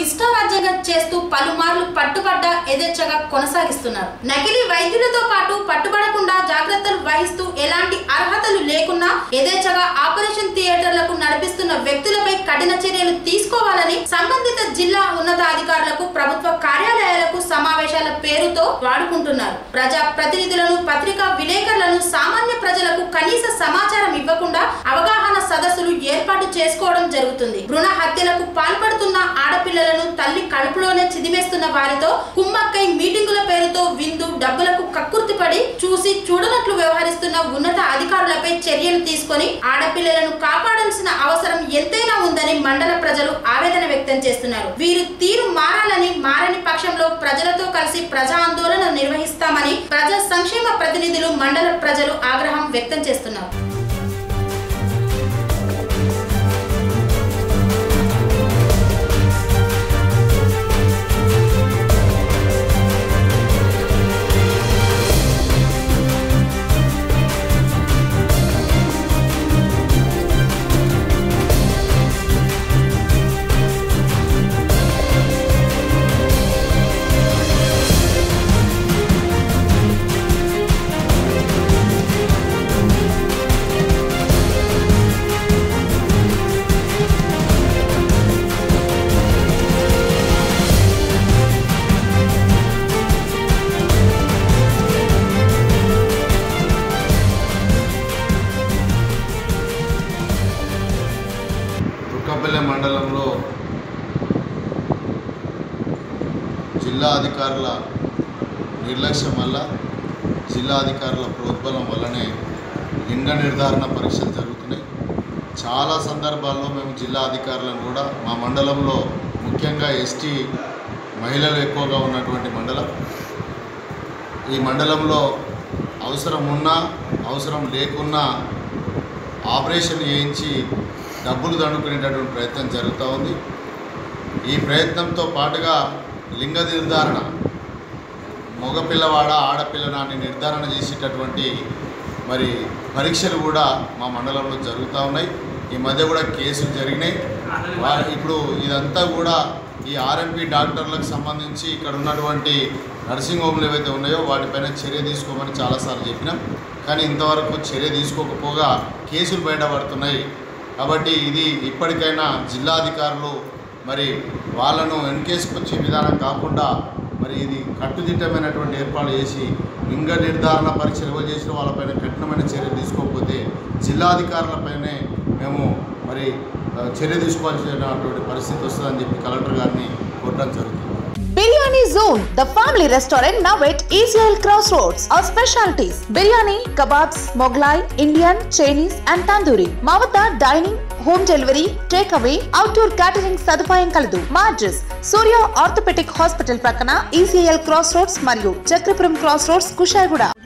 ఇష్టారాజ్యంగా చేస్తూ పలుమార్లు పట్టుబడ్డ యథేచ్ఛగా కొనసాగిస్తున్నారు నకిలీ వైద్యులతో పాటు పట్టుబడకుండా జాగ్రత్తలు వహిస్తూ ఎలాంటి అర్హతలు లేకున్నా యథేచ్ఛగా ఆపరేషన్ థియేటర్లకు నడిపిస్తున్న వ్యక్తులపై కఠిన చర్యలు తీసుకోవాలని సంబంధిత జిల్లా ఉన్నతాధికారులకు ప్రభుత్వ కార్యాలయాలకు సమావేశాల పేరుతో వాడుకుంటున్నారు ప్రజా ప్రతినిధులను పత్రికా విలేకరులను సామాన్య ప్రజలకు కనీస సమాచారం ఇవ్వకుండా అవగాహన సదస్సులు ఏర్పాటు చేసుకోవడం జరుగుతుంది భ్రూణ హత్యలకు పాల్పడుతున్న ఆడపిల్లలను తల్లి కడుపులోనే చిదిమేస్తున్న వారితో కుమ్మక్కై మీటింగుల పేరుతో విందు డబ్బులకు కక్కుర్తిపడి చూసి చూడనట్లు వ్యవహరిస్తున్న ఉన్నత అధికారులపై చర్యలు తీసుకొని ఆడపిల్లలను కాపాడాల్సిన అవసరం ఎంతైనా ఉందని మండల ప్రజలు ఆవేదన వ్యక్తం చేస్తున్నారు వీరు తీరు మారాలని మారని పక్షంలో ప్రజలతో కలిసి ప్రజా ఆందోళన నిర్వహిస్తామని ప్రజా సంక్షేమ ప్రతినిధులు మండల ప్రజలు ఆగ్రహం వ్యక్తం చేస్తున్నారు తుక్కపల్లె మండలంలో జిల్లా అధికారుల నిర్లక్ష్యం వల్ల జిల్లా అధికారుల ప్రోద్బలం వల్లనే లింగ నిర్ధారణ పరీక్షలు జరుగుతున్నాయి చాలా సందర్భాల్లో మేము జిల్లా అధికారులను కూడా మా మండలంలో ముఖ్యంగా ఎస్టీ మహిళలు ఎక్కువగా ఉన్నటువంటి మండలం ఈ మండలంలో అవసరం ఉన్నా అవసరం లేకున్నా ఆపరేషన్ చేయించి డబ్బులు దండుకునేటటువంటి ప్రయత్నం జరుగుతూ ఉంది ఈ ప్రయత్నంతో పాటుగా లింగ నిర్ధారణ మగపిల్లవాడ ఆడపిల్లన అని నిర్ధారణ చేసేటటువంటి మరి పరీక్షలు కూడా మా మండలంలో జరుగుతూ ఉన్నాయి ఈ మధ్య కూడా కేసులు జరిగినాయి వా- ఇప్పుడు ఇదంతా కూడా ఈ ఆర్ఎంపీ డాక్టర్లకు సంబంధించి ఇక్కడ ఉన్నటువంటి నర్సింగ్ హోమ్లు ఏవైతే ఉన్నాయో వాటిపైన చర్య తీసుకోమని చాలాసార్లు చెప్పినాం కానీ ఇంతవరకు చర్య తీసుకోకపోగా కేసులు బయటపడుతున్నాయి కాబట్టి ఇది ఇప్పటికైనా జిల్లా అధికారులు మరి వాళ్ళను ఎన్కేసుకొచ్చే విధానం కాకుండా మరి ఇది కట్టుదిట్టమైనటువంటి ఏర్పాటు చేసి లింగ నిర్ధారణ పరీక్ష ఎవరు చేసిన వాళ్ళపైన కఠినమైన చర్యలు తీసుకోకపోతే జిల్లాధికారులపైనే మేము మరి ఆ, చర్య తీసుకోవాల్సినటువంటి పరిస్థితి వస్తుందని చెప్పి కలెక్టర్ గారిని కోరడం జరుగుతుంది Biryani Zone the family restaurant now at ECIL cross roads our specialities biryani kebabs Mughlai Indian Chinese and tandoori మా వద్ద dining home delivery take away outdoor catering సదుపాయం కలదు మా అడ్రస్ సూర్య ఆర్థోపెటిక్ హాస్పిటల్ ప్రక్కన ఈసీఎల్ క్రాస్ రోడ్స్ మరియు చక్రపురం క్రాస్ రోడ్స్ కుషాయిగూడ